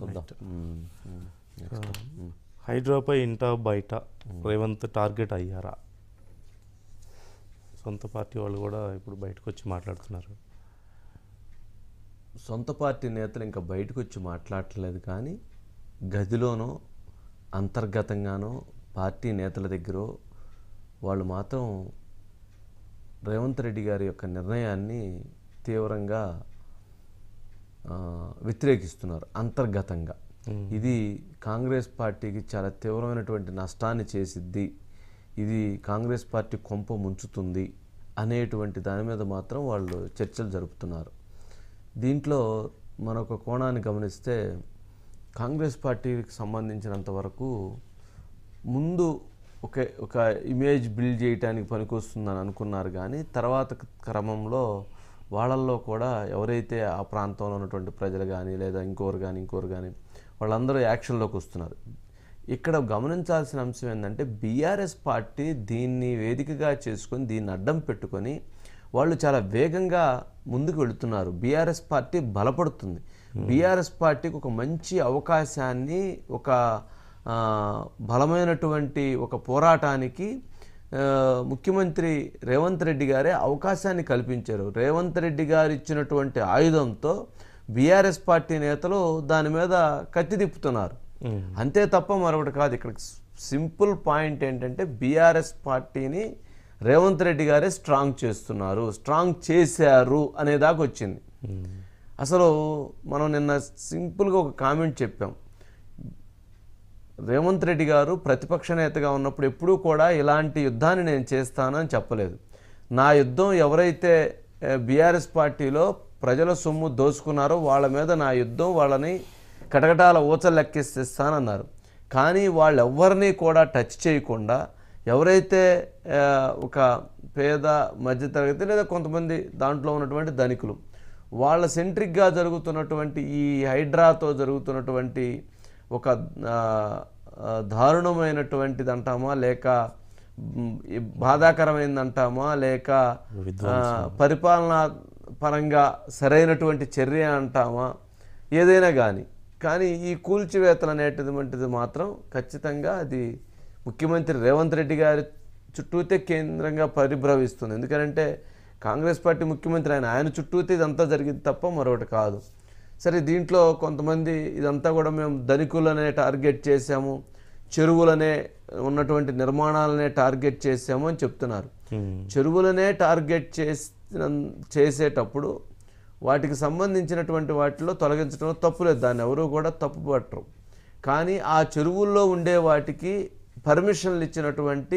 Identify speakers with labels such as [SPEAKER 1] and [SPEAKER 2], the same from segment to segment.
[SPEAKER 1] చూద్దాం మ్మ్. మ్మ్. Next. మ్మ్.
[SPEAKER 2] హైడ్రాపై ఇంట బయట రేవంత్ టార్గెట్ అయ్యారా సొంత పార్టీ వాళ్ళు కూడా ఇప్పుడు బయటకు వచ్చి మాట్లాడుతున్నారు
[SPEAKER 1] సొంత పార్టీ నేతలు ఇంకా బయటకు వచ్చి మాట్లాడట్లేదు కానీ గదిలోనో అంతర్గతంగానో పార్టీ నేతల దగ్గర వాళ్ళు మాత్రం రేవంత్ రెడ్డి గారి యొక్క నిర్ణయాన్ని తీవ్రంగా ఆ, వ్యతిరేకిస్తున్నారు అంతర్గతంగా ఇది కాంగ్రెస్ పార్టీకి చాలా తీవ్రమైనటువంటి నష్టాన్ని చేసిద్ది ఇది కాంగ్రెస్ పార్టీ కొంప ముంచుతుంది అనేటువంటి దాని మీద మాత్రం వాళ్ళు చర్చలు జరుపుతున్నారు దీంట్లో మనొక కోణాన్ని గమనిస్తే కాంగ్రెస్ పార్టీకి సంబంధించినంత వరకు ముందు ఒక ఒక ఇమేజ్ బిల్డ్ చేయడానికి పనికొస్తుందని అనుకున్నారు కానీ తర్వాత క్రమంలో వాళ్ళల్లో కూడా ఎవరైతే ఆ ప్రాంతంలో ఉన్నటువంటి ప్రజలు కానీ లేదా ఇంకోరు కానీ ఇంకోరు కానీ వాళ్ళందరూ యాక్షన్లోకి వస్తున్నారు ఇక్కడ గమనించాల్సిన అంశం ఏంటంటే బీఆర్ఎస్ పార్టీ దీన్ని వేదికగా చేసుకొని దీన్ని అడ్డం పెట్టుకొని వాళ్ళు చాలా వేగంగా ముందుకు వెళుతున్నారు బీఆర్ఎస్ పార్టీ బలపడుతుంది బీఆర్ఎస్ పార్టీకి ఒక మంచి అవకాశాన్ని ఒక ఆ, బలమైనటువంటి ఒక పోరాటానికి ఆ, ముఖ్యమంత్రి రేవంత్ రెడ్డి గారే అవకాశాన్ని కల్పించారు రేవంత్ రెడ్డి గారు ఇచ్చినటువంటి ఆయుధంతో బీఆర్ఎస్ పార్టీ నేతలు దాని మీద కత్తి తిప్పుతున్నారు అంతే తప్ప మరొకటి కాదు ఇక్కడ సింపుల్ పాయింట్ ఏంటంటే బీఆర్ఎస్ పార్టీని రేవంత్ రెడ్డి గారే స్ట్రాంగ్ చేస్తున్నారు స్ట్రాంగ్ చేశారు అనేదాకా వచ్చింది అసలు మనం నిన్న సింపుల్గా ఒక కామెంట్ చెప్పాం రేవంత్ రెడ్డి గారు ప్రతిపక్ష నేతగా ఉన్నప్పుడు ఎప్పుడూ కూడా ఇలాంటి యుద్ధాన్ని నేను చేస్తానని చెప్పలేదు నా యుద్ధం ఎవరైతే బీఆర్ఎస్ పార్టీలో ప్రజల సొమ్ము దోచుకున్నారో వాళ్ళ మీద నా యుద్ధం వాళ్ళని కటకటాల ఊచలు లెక్కిస్తానన్నారు కానీ వాళ్ళెవ్వరినీ కూడా టచ్ చేయకుండా ఎవరైతే ఆ, ఒక పేద మధ్యతరగతి లేదా కొంతమంది దాంట్లో ఉన్నటువంటి ధనికులు వాళ్ళ సెంట్రిక్గా జరుగుతున్నటువంటి ఈ హైడ్రాతో జరుగుతున్నటువంటి ఒక ఆ, ఆ, దారుణమైనటువంటిది అంటామా లేక మ్, ఈ బాధాకరమైందంటామా లేక ఆ, పరిపాలనా పరంగా సరైనటువంటి చర్య అంటామా ఏదైనా కానీ కానీ ఈ కూల్చివేతలు అనేటువంటిది మాత్రం ఖచ్చితంగా అది ముఖ్యమంత్రి రేవంత్ రెడ్డి గారి చుట్టూతే కేంద్రంగా పరిభ్రవిస్తుంది ఎందుకంటే కాంగ్రెస్ పార్టీ ముఖ్యమంత్రి ఆయన ఆయన చుట్టూతే ఇదంతా జరిగింది తప్ప మరొకటి కాదు సరే దీంట్లో కొంతమంది ఇదంతా కూడా మేము ధనికులనే టార్గెట్ చేశాము చెరువులనే ఉన్నటువంటి నిర్మాణాలనే టార్గెట్ చేశాము అని చెప్తున్నారు చెరువులనే టార్గెట్ చేసిన చేసేటప్పుడు వాటికి సంబంధించినటువంటి వాటిలో తొలగించడం తప్పులేదు దాన్ని ఎవరు కూడా తప్పు పట్టరు కానీ ఆ చెరువుల్లో ఉండే వాటికి పర్మిషన్లు ఇచ్చినటువంటి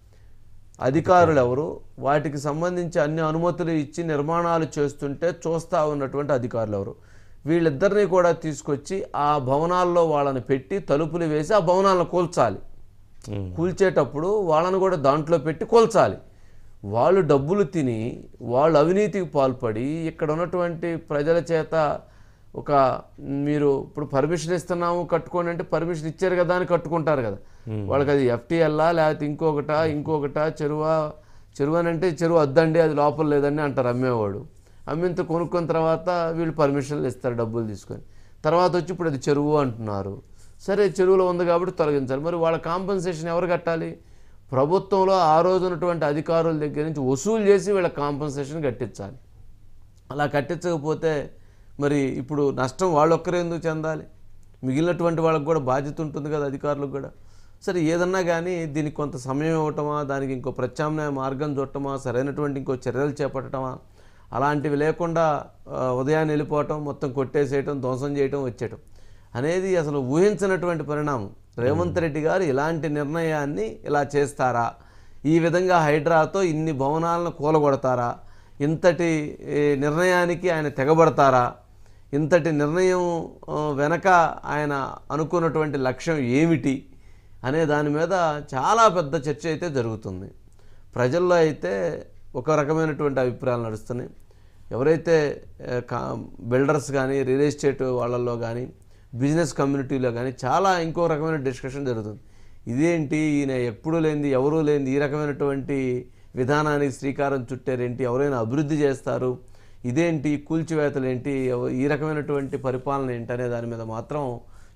[SPEAKER 1] అధికారులు ఎవరు వాటికి సంబంధించి అన్ని అనుమతులు ఇచ్చి నిర్మాణాలు చేస్తుంటే చూస్తూ ఉన్నటువంటి అధికారులు ఎవరు వీళ్ళిద్దరినీ కూడా తీసుకొచ్చి ఆ భవనాల్లో వాళ్ళని పెట్టి తలుపులు వేసి ఆ భవనాలను కూల్చాలి కూల్చేటప్పుడు వాళ్ళని కూడా దాంట్లో పెట్టి కూల్చాలి వాళ్ళు డబ్బులు తిని వాళ్ళు అవినీతికి పాల్పడి ఇక్కడ ఉన్నటువంటి ప్రజల చేత ఒక మీరు ఇప్పుడు పర్మిషన్ ఇస్తున్నాము కట్టుకోండి అంటే పర్మిషన్ ఇచ్చారు కదా అని కట్టుకుంటారు కదా వాళ్ళకి అది ఎఫ్టీఎల్లా లేకపోతే ఇంకొకట ఇంకొకట చెరువా చెరువు అని అంటే చెరువు వద్దండి అది లోపల లేదండి అంటారు అమ్మేవాడు అమ్మింత కొనుక్కున్న తర్వాత వీళ్ళు పర్మిషన్లు ఇస్తారు డబ్బులు తీసుకొని తర్వాత వచ్చి ఇప్పుడు అది చెరువు అంటున్నారు సరే చెరువులో ఉంది కాబట్టి తొలగించాలి మరి వాళ్ళ కాంపన్సేషన్ ఎవరు కట్టాలి ప్రభుత్వంలో ఆ రోజు ఉన్నటువంటి అధికారుల దగ్గర నుంచి వసూలు చేసి వీళ్ళ కాంపన్సేషన్ కట్టించాలి అలా కట్టించకపోతే మరి ఇప్పుడు నష్టం వాళ్ళొక్కరే ఎందుకు చెందాలి మిగిలినటువంటి వాళ్ళకి కూడా బాధ్యత ఉంటుంది కదా అధికారులకు కూడా సరే ఏదన్నా కానీ దీనికి కొంత సమయం ఇవ్వటమా దానికి ఇంకో ప్రత్యామ్నాయ మార్గం చూడటమా సరైనటువంటి ఇంకో చర్యలు చేపట్టడమా అలాంటివి లేకుండా ఆ, ఉదయాన్నే వెళ్ళిపోవటం మొత్తం కొట్టేసేయటం ధ్వంసం చేయటం వచ్చేయటం అనేది అసలు ఊహించినటువంటి పరిణామం రేవంత్ రెడ్డి గారు ఇలాంటి నిర్ణయాన్ని ఇలా చేస్తారా ఈ విధంగా హైడ్రాతో ఇన్ని భవనాలను కూలగొడతారా ఇంతటి ఏ, నిర్ణయానికి ఆయన తెగబడతారా ఇంతటి నిర్ణయం ఆ, వెనక ఆయన అనుకున్నటువంటి లక్ష్యం ఏమిటి అనే దాని మీద చాలా పెద్ద చర్చ అయితే జరుగుతుంది ప్రజల్లో అయితే ఒక రకమైనటువంటి అభిప్రాయాలు నడుస్తున్నాయి ఎవరైతే ఆ, కా బిల్డర్స్ కానీ రియల్ ఎస్టేట్ వాళ్ళల్లో కానీ బిజినెస్ కమ్యూనిటీలో కానీ చాలా ఇంకో రకమైన డిస్కషన్ జరుగుతుంది ఇదేంటి ఈయన ఎప్పుడూ లేనిది ఎవరూ లేనిది ఈ రకమైనటువంటి విధానానికి శ్రీకారం చుట్టారేంటి ఎవరైనా అభివృద్ధి చేస్తారు ఇదేంటి కూల్చివేతలు ఏంటి ఎవ- ఈ రకమైనటువంటి పరిపాలన ఏంటి అనే దాని మీద మాత్రం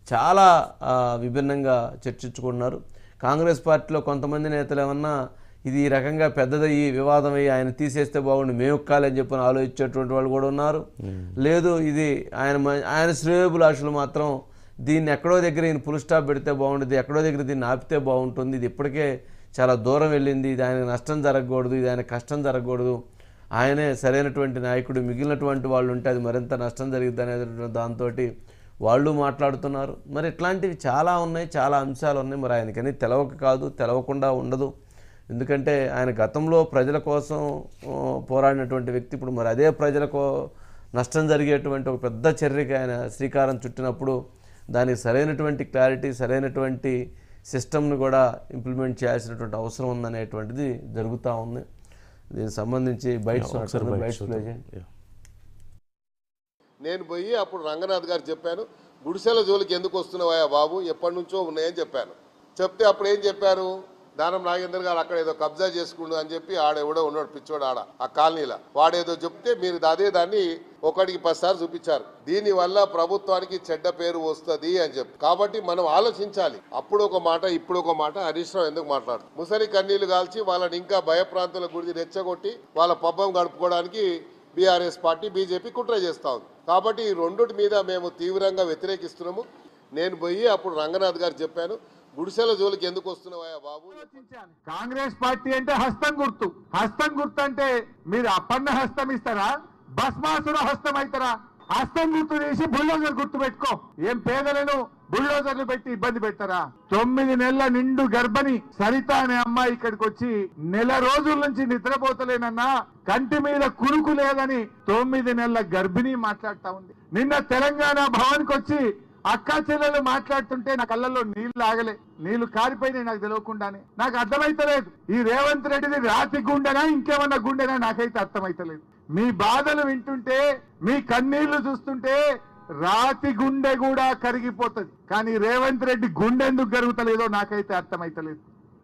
[SPEAKER 1] చాలా ఆ, విభిన్నంగా చర్చించుకుంటున్నారు కాంగ్రెస్ పార్టీలో కొంతమంది నేతలు ఏమన్నా ఇది ఈ రకంగా పెద్దదయ్యి వివాదం అయ్యి ఆయన తీసేస్తే బాగుండు మేము ఎక్కాలని చెప్పి ఆలోచించేటువంటి వాళ్ళు కూడా ఉన్నారు లేదు ఇది ఆయన మ- ఆయన శ్రేయోభిలాషులు మాత్రం దీన్ని ఎక్కడో దగ్గర ఈయన ఫుల్ స్టాప్ పెడితే బాగుంటుంది ఎక్కడో దగ్గర దీన్ని ఆపితే బాగుంటుంది ఇది ఇప్పటికే చాలా దూరం వెళ్ళింది ఇది ఆయనకు నష్టం జరగకూడదు ఇది ఆయన కష్టం జరగకూడదు ఆయనే సరైనటువంటి నాయకుడు మిగిలినటువంటి వాళ్ళు ఉంటే అది మరింత నష్టం జరిగిద్ది అనేటువంటి దాంతో వాళ్ళు మాట్లాడుతున్నారు మరి ఇట్లాంటివి చాలా ఉన్నాయి చాలా అంశాలు ఉన్నాయి మరి ఆయనకని తెలవక కాదు తెలవకుండా ఉండదు ఎందుకంటే ఆయన గతంలో ప్రజల కోసం ఆ, పోరాడినటువంటి వ్యక్తి ఇప్పుడు మరి అదే ప్రజలకు నష్టం జరిగేటువంటి ఒక పెద్ద చర్యకి ఆయన శ్రీకారం చుట్టినప్పుడు దానికి సరైనటువంటి క్లారిటీ సరైనటువంటి సిస్టమ్ను కూడా ఇంప్లిమెంట్ చేయాల్సినటువంటి అవసరం ఉందనేటువంటిది జరుగుతూ ఉంది దీనికి సంబంధించి బయట బయట ప్లే చేయండి
[SPEAKER 2] Yeah.
[SPEAKER 3] నేను పోయి అప్పుడు రంగనాథ్ గారు చెప్పాను గుడిసెల జోలికి ఎందుకు వస్తున్నావా బాబు ఎప్పటి నుంచో ఉన్నాయని చెప్పాను చెప్తే అప్పుడు ఏం చెప్పారు దానం నాగేందర్ గారు అక్కడ ఏదో కబ్జా చేసుకుండు అని చెప్పి ఆడెవడో ఉన్నాడు పిచ్చోడు ఆడ ఆ కాలనీలో వాడేదో చెప్తే మీరు అదే దాన్ని ఒకటికి పదిసార్లు చూపించారు దీని వల్ల ప్రభుత్వానికి చెడ్డ పేరు వస్తుంది అని చెప్పి కాబట్టి మనం ఆలోచించాలి అప్పుడు ఒక మాట ఇప్పుడు ఒక మాట హరీష్ రావు ఎందుకు మాట్లాడు ముసలి కన్నీళ్లు కాల్చి వాళ్ళని ఇంకా భయప్రాంతాల గురించి రెచ్చగొట్టి వాళ్ళ పబ్బం గడుపుకోవడానికి బీఆర్ఎస్ పార్టీ బీజేపీ కుట్ర చేస్తా ఉంది కాబట్టి ఈ రెండుటి మీద మేము తీవ్రంగా వ్యతిరేకిస్తున్నాము నేను పోయి అప్పుడు రంగనాథ్ గారు చెప్పాను గుడిసెల జోలికి ఎందుకు వస్తున్నావా బాబు
[SPEAKER 4] ఆలోచించాలి. కాంగ్రెస్ పార్టీ అంటే హస్తం గుర్తు హస్తం గుర్తు అంటే మీరు అప్పన్న హస్తం ఇస్తారా భస్మాసుర హస్తం అవుతారా హస్తం గుర్తు తీసి బుల్డోజర్ గుర్తు పెట్టుకో ఏం పేదలను బుల్డోజర్లు పెట్టి ఇబ్బంది పెడతారా తొమ్మిది నెలల నిండు గర్భిణి సరిత అనే అమ్మాయి ఇక్కడికి వచ్చి నెల రోజుల నుంచి నిద్రపోతలేనన్నా కంటి మీద కురుకు లేదని తొమ్మిది నెలల గర్భిణి మాట్లాడుతా ఉంది నిన్న తెలంగాణ భవన్కి వచ్చి అక్క చెల్లెలు మాట్లాడుతుంటే నా కళ్ళల్లో నీళ్లు ఆగలే నీళ్లు కారిపోయినాయి నాకు తెలియకుండానే నాకు అర్థమైతలేదు ఈ రేవంత్ రెడ్డిది రాతి గుండెనా ఇంకేమన్నా గుండెనా నాకైతే అర్థమైతలేదు మీ బాధలు వింటుంటే మీ కన్నీళ్లు చూస్తుంటే రాతి గుండె కూడా కరిగిపోతుంది కానీ రేవంత్ రెడ్డి గుండె ఎందుకు కరుగుతలేదో నాకైతే అర్థమైతలేదు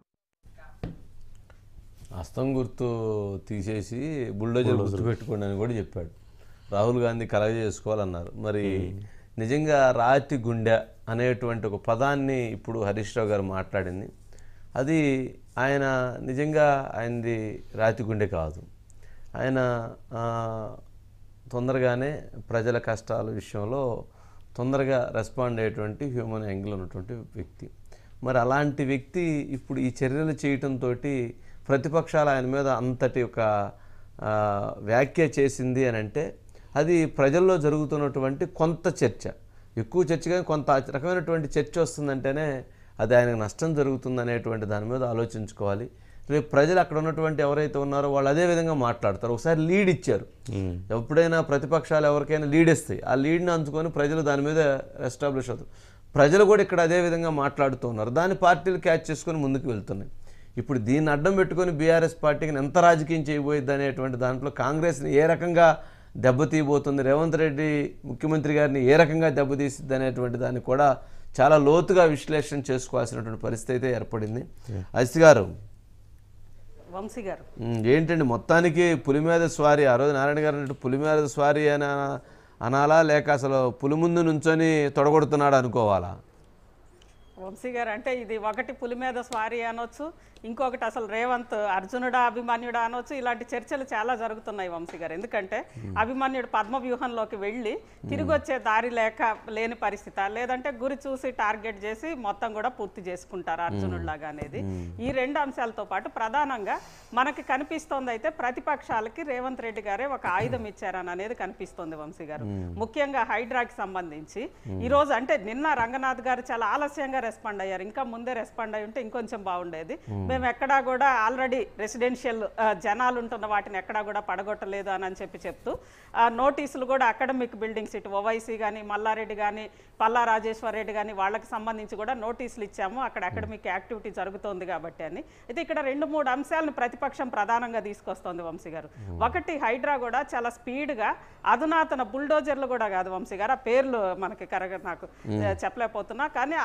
[SPEAKER 1] హస్తం గుర్తు తీసేసి బుల్డోజర్ గుర్తు పెట్టుకోండి అని కూడా చెప్పాడు రాహుల్ గాంధీ కలగ చేసుకోవాలన్నారు మరి నిజంగా రాతి గుండె అనేటువంటి ఒక పదాన్ని ఇప్పుడు హరీష్ రావు గారు మాట్లాడింది అది ఆయన నిజంగా ఆయనది రాతి గుండె కాదు ఆయన ఆ, తొందరగానే ప్రజల కష్టాల విషయంలో తొందరగా రెస్పాండ్ అయ్యేటువంటి హ్యూమన్ యాంగిల్ ఉన్నటువంటి వ్యక్తి మరి అలాంటి వ్యక్తి ఇప్పుడు ఈ చర్యలు చేయటంతో ప్రతిపక్షాలు ఆయన మీద అంతటి ఒక ఆ, వ్యాఖ్య చేసింది అని అంటే అది ప్రజల్లో జరుగుతున్నటువంటి కొంత చర్చ ఎక్కువ చర్చ కానీ కొంత రకమైనటువంటి చర్చ వస్తుందంటేనే అది ఆయనకు నష్టం జరుగుతుంది అనేటువంటి దాని మీద ఆలోచించుకోవాలి రేపు ప్రజలు అక్కడ ఉన్నటువంటి ఎవరైతే ఉన్నారో వాళ్ళు అదే విధంగా మాట్లాడతారు ఒకసారి లీడ్ ఇచ్చారు ఎప్పుడైనా ప్రతిపక్షాలు ఎవరికైనా లీడ్ ఇస్తాయి ఆ లీడ్ని అంచుకొని ప్రజలు దాని మీద ఎస్టాబ్లిష్ అవుతారు ప్రజలు కూడా ఇక్కడ అదే విధంగా మాట్లాడుతూ ఉన్నారు దాన్ని పార్టీలు క్యాచ్ చేసుకొని ముందుకు వెళ్తున్నాయి ఇప్పుడు దీన్ని అడ్డం పెట్టుకొని బీఆర్ఎస్ పార్టీకి ఎంత రాజకీయం చేయబోయిద్ది అనేటువంటి దాంట్లో కాంగ్రెస్ని ఏ రకంగా దెబ్బతీయబోతుంది రేవంత్ రెడ్డి ముఖ్యమంత్రి గారిని ఏ రకంగా దెబ్బతీసిద్ది అనేటువంటి దాన్ని కూడా చాలా లోతుగా విశ్లేషణ చేసుకోవాల్సినటువంటి పరిస్థితి అయితే ఏర్పడింది అజిత్ గారు
[SPEAKER 5] వంశీ గారు
[SPEAKER 1] ఉమ్, ఏంటండి మొత్తానికి పులి మీద స్వారీ ఆ రోజు నారాయణ గారు అన్నట్టు పులి మీద స్వారీ అని అన- అనాలా లేక అసలు పులి ముందు నుంచొని తొడగొడుతున్నాడు అనుకోవాలా
[SPEAKER 5] వంశీ గారు అంటే ఇది ఒకటి పులి మీద స్వారీ అనొచ్చు ఇంకొకటి అసలు రేవంత్ అర్జునుడా అభిమన్యుడా అనొచ్చు ఇలాంటి చర్చలు చాలా జరుగుతున్నాయి వంశీ గారు ఎందుకంటే అభిమన్యుడు పద్మ వ్యూహంలోకి వెళ్ళి తిరిగి వచ్చే దారి లేక లేని పరిస్థితి లేదంటే గురి చూసి టార్గెట్ చేసి మొత్తం కూడా పూర్తి చేసుకుంటారు అర్జునుడిలాగా అనేది ఈ రెండు అంశాలతో పాటు ప్రధానంగా మనకి కనిపిస్తోంది అయితే ప్రతిపక్షాలకి రేవంత్ రెడ్డి గారే ఒక ఆయుధం ఇచ్చారని అనేది కనిపిస్తోంది వంశీ గారు ముఖ్యంగా హైడ్రాకి సంబంధించి ఈ రోజు అంటే నిన్న రంగనాథ్ గారు చాలా ఆలస్యంగా రెస్పాండ్ అయ్యారు ఇంకా ముందే రెస్పాండ్ అయి ఉంటే ఇంకొంచెం బాగుండేది మేము ఎక్కడా కూడా ఆల్రెడీ రెసిడెన్షియల్ జనాలు ఉంటున్న వాటిని ఎక్కడా కూడా పడగొట్టలేదు అని అని చెప్పి చెప్తూ ఆ, నోటీసులు కూడా అకాడమిక్ బిల్డింగ్స్ ఇటు ఓవైసీ కానీ మల్లారెడ్డి కానీ పల్లా రాజేశ్వర్ రెడ్డి కానీ వాళ్ళకి సంబంధించి కూడా నోటీసులు ఇచ్చాము అక్కడ అకాడమిక్ యాక్టివిటీ జరుగుతోంది కాబట్టి అని అయితే ఇక్కడ రెండు మూడు అంశాలను ప్రతిపక్షం ప్రధానంగా తీసుకొస్తోంది వంశీ గారు ఒకటి హైడ్రా కూడా చాలా స్పీడ్గా అధునాతన బుల్డోజర్లు కూడా కాదు వంశీ గారు ఆ పేర్లు మనకి కరెక్ట్ నాకు ఆ, చెప్పలేకపోతున్నా కానీ అధునాతన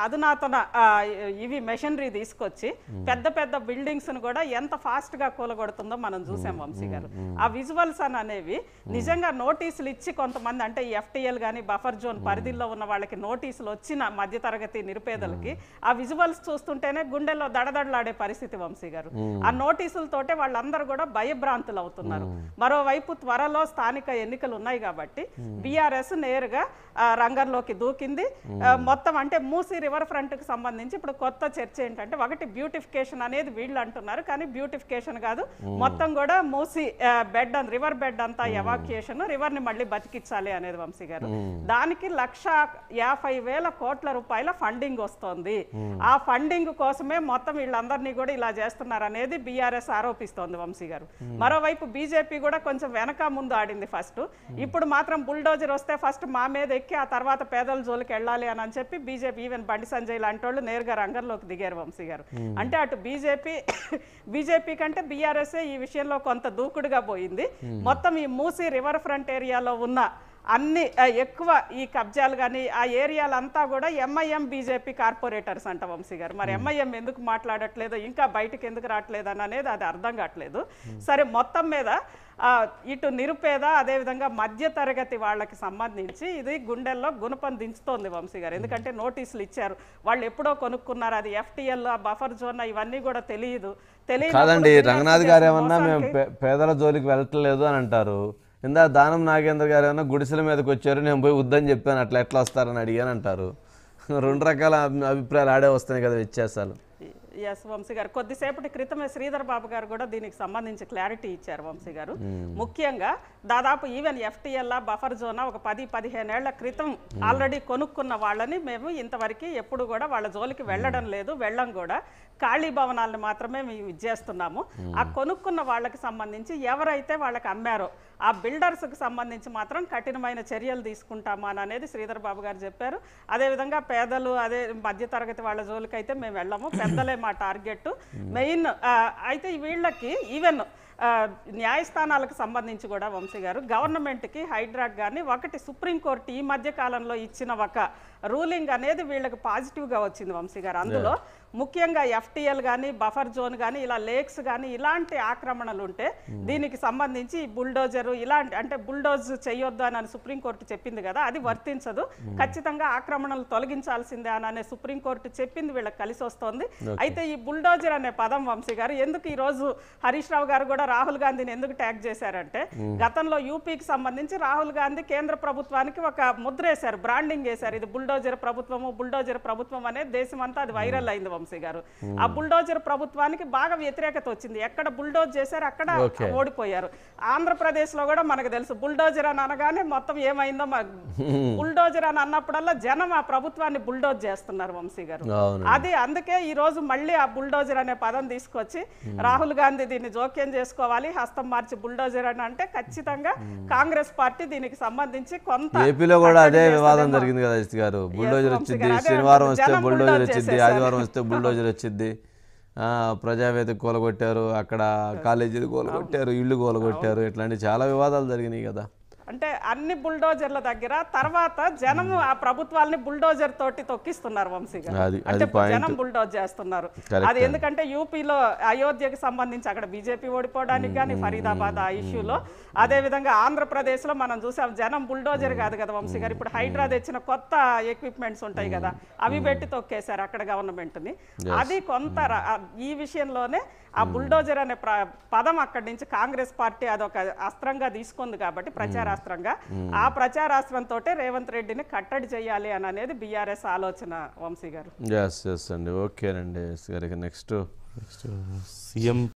[SPEAKER 5] నూతన ఆ, ఇవి మెషినరీ తీసుకొచ్చి పెద్ద పెద్ద బిల్డింగ్స్ ను కూడా ఎంత ఫాస్ట్ గా కూలగొడుతుందో మనం చూసాం వంశీ గారు ఆ విజువల్స్ అని అనేవి నిజంగా నోటీసులు ఇచ్చి కొంతమంది అంటే ఎఫ్టీఎల్ గానీ బఫర్ జోన్ పరిధిలో ఉన్న వాళ్ళకి నోటీసులు వచ్చిన మధ్యతరగతి నిరుపేదలకి ఆ విజువల్స్ చూస్తుంటేనే గుండెల్లో దడదడలాడే పరిస్థితి వంశీ గారు ఆ నోటీసులతోటే వాళ్ళందరూ కూడా భయభ్రాంతులు అవుతున్నారు మరోవైపు త్వరలో స్థానిక ఎన్నికలు ఉన్నాయి కాబట్టి బీఆర్ఎస్ నేరుగా ఆ, రంగంలోకి దూకింది ఆ, మొత్తం అంటే మూసీ రివర్ ఫ్రంట్ కి సంబంధించి ఇప్పుడు కొత్త చర్చ ఏంటంటే ఒకటి బ్యూటిఫికేషన్ అనేది వీళ్ళు అంటున్నారు కానీ బ్యూటిఫికేషన్ కాదు మొత్తం కూడా మూసీ బెడ్ రివర్ బెడ్ అంతా ఎవాక్యుయేషన్ రివర్ ని మళ్ళీ బతికించాలి అనేది వంశీ గారు దానికి లక్ష యాభై వేల కోట్ల రూపాయల ఫండింగ్ వస్తోంది ఆ ఫండింగ్ కోసమే మొత్తం వీళ్ళందరినీ కూడా ఇలా చేస్తున్నారు అనేది బీఆర్ఎస్ ఆరోపిస్తోంది వంశీ గారు మరోవైపు బీజేపీ కూడా కొంచెం వెనక ముందు ఆడింది ఫస్ట్ ఇప్పుడు మాత్రం బుల్డోజర్ వస్తే ఫస్ట్ మా మీద ఎక్కి ఆ తర్వాత పేదల జోలికి వెళ్ళాలి అని అని చెప్పి బీజేపీ ఈవెన్ బండి సంజయ్ లాంటి వాళ్ళు నేరుగా రంగంలోకి దిగారు వంశీ గారు అంటే అటు బీజేపీ బీజేపీ కంటే బీఆర్ఎస్ ఈ విషయంలో కొంత దూకుడుగా పోయింది మొత్తం ఈ మూసీ రివర్ ఫ్రంట్ ఏరియాలో ఉన్న అన్ని ఆ, ఎక్కువ ఈ కబ్జాలు కానీ ఆ ఏరియాలంతా కూడా ఎంఐఎం బీజేపీ కార్పొరేటర్స్ అంట వంశీ గారు మరి ఎంఐఎం ఎందుకు మాట్లాడట్లేదు ఇంకా బయటకు ఎందుకు రావట్లేదు అని అనేది అది అర్థం కావట్లేదు సరే మొత్తం మీద ఆ, ఇటు నిరుపేద అదేవిధంగా మధ్య తరగతి వాళ్ళకి సంబంధించి ఇది గుండెల్లో గుణపం దించుతోంది వంశీ గారు ఎందుకంటే నోటీసులు ఇచ్చారు వాళ్ళు ఎప్పుడో కొనుక్కున్నారు అది ఎఫ్టీఎల్ బఫర్ జోన్ ఇవన్నీ కూడా తెలియదు తెలియనప్పుడు
[SPEAKER 1] కాదండి
[SPEAKER 5] ఫిర్యాదు
[SPEAKER 1] రంగనాథ్
[SPEAKER 5] చేసిన
[SPEAKER 1] గారు ఏమన్నా మేము
[SPEAKER 5] మోసానికి-
[SPEAKER 1] పే- పేదల జోలికి వెళ్ళట్లేదు అని అంటారు ఇందా దానం నాగేంద్ర గారు ఏమన్నా గుడిసెల మీదకి వచ్చారు నేను పోయి వద్దని చెప్పాను అట్లా ఎట్లా వస్తారని అడిగాను అంటారు రెండు రకాల అభి- అభిప్రాయాలు ఆడే వస్తున్నాయి కదా వ్యత్యాసాలు
[SPEAKER 5] ఎస్ వంశీ గారు కొద్దిసేపటి క్రితమే శ్రీధర్ బాబు గారు కూడా దీనికి సంబంధించి క్లారిటీ ఇచ్చారు వంశీ గారు ముఖ్యంగా దాదాపు ఈవెన్ ఎఫ్టీఎల్ బఫర్ జోనా ఒక పది పదిహేను ఏళ్ల క్రితం ఆల్రెడీ కొనుక్కున్న వాళ్ళని మేము ఇంతవరకు ఎప్పుడు కూడా వాళ్ళ జోలికి వెళ్ళడం లేదు వెళ్ళం కూడా ఖాళీ భవనాలను మాత్రమే మేము ఇచ్చేస్తున్నాము ఆ కొనుక్కున్న వాళ్ళకి సంబంధించి ఎవరైతే వాళ్ళకి అమ్మారో ఆ బిల్డర్స్కి సంబంధించి మాత్రం కఠినమైన చర్యలు తీసుకుంటాము అని అనేది శ్రీధర్ బాబు గారు చెప్పారు అదేవిధంగా పేదలు అదే మధ్యతరగతి వాళ్ళ జోలికి అయితే మేము వెళ్ళాము పెద్దలే మా టార్గెట్ మెయిన్ అయితే వీళ్ళకి ఈవెన్ ఆ, న్యాయస్థానాలకు సంబంధించి కూడా వంశీ గారు గవర్నమెంట్కి హైడ్రాక్ కానీ ఒకటి సుప్రీంకోర్టు ఈ మధ్య కాలంలో ఇచ్చిన ఒక రూలింగ్ అనేది వీళ్ళకి పాజిటివ్గా వచ్చింది వంశీ గారు అందులో ముఖ్యంగా ఎఫ్టీఎల్ కానీ బఫర్ జోన్ కానీ ఇలా లేక్స్ కానీ ఇలాంటి ఆక్రమణలు ఉంటే దీనికి సంబంధించి ఈ బుల్డోజర్ ఇలాంటి అంటే బుల్డోజ్ చేయొద్దు అని సుప్రీంకోర్టు చెప్పింది కదా అది వర్తించదు ఖచ్చితంగా ఆక్రమణలు తొలగించాల్సిందే అని అనే సుప్రీంకోర్టు చెప్పింది వీళ్ళకి కలిసి వస్తోంది అయితే ఈ బుల్డోజర్ అనే పదం వంశీ గారు ఎందుకు ఈ రోజు హరీష్ రావు గారు కూడా రాహుల్ గాంధీని ఎందుకు ట్యాగ్ చేశారంటే గతంలో యూపీకి సంబంధించి రాహుల్ గాంధీ కేంద్ర ప్రభుత్వానికి ఒక ముద్ర వేశారు బ్రాండింగ్ వేశారు ఇది బుల్డోజర్ ప్రభుత్వము బుల్డోజర్ ప్రభుత్వం అనేది దేశం అంతా అది వైరల్ అయింది వంశీ గారు ఆ బుల్డోజర్ ప్రభుత్వానికి బాగా వ్యతిరేకత వచ్చింది ఎక్కడ బుల్డోజ్ చేశారు అక్కడ
[SPEAKER 1] Okay.
[SPEAKER 5] ఓడిపోయారు ఆంధ్రప్రదేశ్ లో కూడా మనకు తెలుసు బుల్డోజర్ అని అనగానే మొత్తం ఏమైందో బుల్డోజర్ అని అన్నప్పుడల్లా జనం ఆ ప్రభుత్వాన్ని బుల్డోజ్ చేస్తున్నారు వంశీ గారు
[SPEAKER 1] అవును
[SPEAKER 5] అది అందుకే ఈ రోజు మళ్ళీ ఆ బుల్డోజర్ అనే పదం తీసుకొచ్చి రాహుల్ గాంధీ దీన్ని జోక్యం చేసుకోవాలి హస్తం మార్చి బుల్డోజర్ అని అంటే ఖచ్చితంగా కాంగ్రెస్ పార్టీ దీనికి సంబంధించి కొంత
[SPEAKER 1] ఏపీలో కూడా అదే
[SPEAKER 5] కట్టడి
[SPEAKER 1] వివాదం
[SPEAKER 5] చేస్తుందేమో.
[SPEAKER 1] జరిగింది కదా అజిత్ గారు బుల్డోజర్
[SPEAKER 5] వంశీ
[SPEAKER 1] వచ్చింది
[SPEAKER 5] గారు, అదే
[SPEAKER 1] శనివారం
[SPEAKER 5] అంటున్నా.
[SPEAKER 1] వస్తే
[SPEAKER 5] జనం
[SPEAKER 1] బుల్డోజర్
[SPEAKER 5] bulldoze
[SPEAKER 1] వచ్చింది
[SPEAKER 5] చేసేసారు.
[SPEAKER 1] ఆదివారం వస్తే బుల్డోజర్ వచ్చింది ఆ, ప్రజావేదిక కూలగొట్టారు అక్కడ కాలేజీలు కూలగొట్టారు ఇళ్ళు కూలగొట్టారు ఇట్లాంటి చాలా వివాదాలు జరిగినాయి కదా
[SPEAKER 5] అంటే అన్ని బుల్డోజర్ల దగ్గర తర్వాత జనం ఆ ప్రభుత్వాలని బుల్డోజర్ తోటి తొక్కిస్తున్నారు వంశీ గారు
[SPEAKER 1] అది- అది
[SPEAKER 5] అంటే
[SPEAKER 1] point.
[SPEAKER 5] జనం బుల్డోజ్ చేస్తున్నారు
[SPEAKER 1] Correct
[SPEAKER 5] అది ఎందుకంటే యూపీలో అయోధ్యకి సంబంధించి అక్కడ బీజేపీ ఓడిపోవడానికి కానీ ఫరీదాబాద్ ఆ ఇష్యూలో అదే విధంగా ఆంధ్రప్రదేశ్ లో మనం చూసాం జనం బుల్డోజర్ కాదు కదా వంశీ గారు ఇప్పుడు హైడ్రా తెచ్చిన కొత్త ఎక్విప్మెంట్స్ ఉంటాయి కదా అవి పెట్టి తొక్కేశారు అక్కడ గవర్నమెంట్ ని అది కొంత ర- ఆ, ఈ విషయంలోనే ఆ బుల్డోజర్ అనే ప్ర- పదం అక్కడి నుంచి కాంగ్రెస్ పార్టీ అదొక అస్త్రంగా తీసుకుంది కాబట్టి ప్రచారాస్త్రంగా ఆ ప్రచారాస్త్రంతో రేవంత్ రెడ్డిని కట్టడి చేయాలి అని అనేది బీఆర్ఎస్ ఆలోచన వంశీ గారు
[SPEAKER 1] ఎస్ ఎస్ అండి ఓకేనండి ఎస్ గారికి నెక్స్ట్
[SPEAKER 2] సీఎం